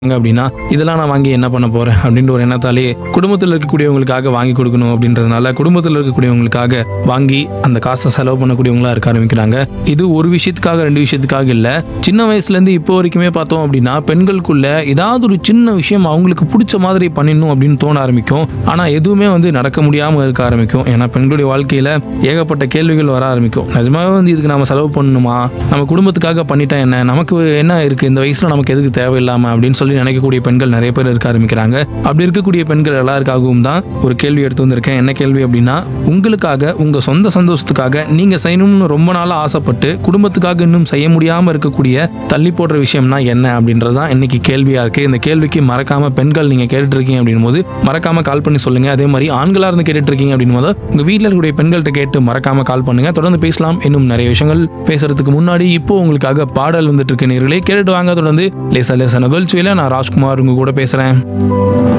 வாங்க அப்படின்னா இதெல்லாம் நான் வாங்கி என்ன பண்ண போறேன் அப்படின்ற ஒரு எண்ணத்தாலே குடும்பத்தில் இருக்கக்கூடியவங்களுக்காக வாங்கி கொடுக்கணும் அப்படின்றதுனால குடும்பத்தில் இருக்கக்கூடியவங்களுக்காக வாங்கி அந்த காசை செலவு பண்ணக்கூடியவங்களா இருக்க ஆரம்பிக்கிறாங்க இது ஒரு விஷயத்துக்காக ரெண்டு விஷயத்துக்காக இல்ல சின்ன வயசுல இருந்து இப்போ வரைக்குமே பார்த்தோம் அப்படின்னா பெண்களுக்குள்ள ஏதாவது ஒரு சின்ன விஷயம் அவங்களுக்கு பிடிச்ச மாதிரி பண்ணிடணும் அப்படின்னு தோண ஆரம்பிக்கும் ஆனா எதுவுமே வந்து நடக்க முடியாம இருக்க ஆரம்பிக்கும் ஏன்னா பெண்களுடைய வாழ்க்கையில ஏகப்பட்ட கேள்விகள் வர ஆரம்பிக்கும் நிஜமாவே வந்து இதுக்கு நாம செலவு பண்ணணுமா நம்ம குடும்பத்துக்காக பண்ணிட்டா என்ன நமக்கு என்ன இருக்கு இந்த வயசுல நமக்கு எதுக்கு தேவையில்லாம அப்படின்னு சொல்லி நினைக்கக்கூடிய பெண்கள் நிறைய பேர் இருக்க ஆரம்பிக்கிறாங்க அப்படி இருக்கக்கூடிய பெண்கள் எல்லாருக்காகவும் தான் ஒரு கேள்வி எடுத்து வந்திருக்கேன் என்ன கேள்வி அப்படின்னா உங்களுக்காக உங்க சொந்த சந்தோஷத்துக்காக நீங்க செய்யணும்னு ரொம்ப நாளா ஆசைப்பட்டு குடும்பத்துக்காக இன்னும் செய்ய முடியாம இருக்கக்கூடிய தள்ளி போடுற விஷயம்னா என்ன அப்படின்றது தான் இன்னைக்கு கேள்வியா இருக்கு இந்த கேள்விக்கு மறக்காம பெண்கள் நீங்க கேட்டுட்டு இருக்கீங்க அப்படின் போது மறக்காம கால் பண்ணி சொல்லுங்க அதே மாதிரி ஆண்களா இருந்து கேட்டுட்டு இருக்கீங்க அப்படின் போது உங்க வீட்டில் இருக்கக்கூடிய பெண்கள்கிட்ட கேட்டு மறக்காம கால் பண்ணுங்க தொடர்ந்து பேசலாம் இன்னும் நிறைய விஷயங்கள் பேசுறதுக்கு முன்னாடி இப்போ உங்களுக்காக பாடல் வந்துட்டு இருக்கு நேர்களே கேட்டுட்டு வாங்க தொடர்ந்து லேசா லேசா நிகழ்ச்சியில நான் ராஜ்குமார் உங்க கூட பேசுறேன்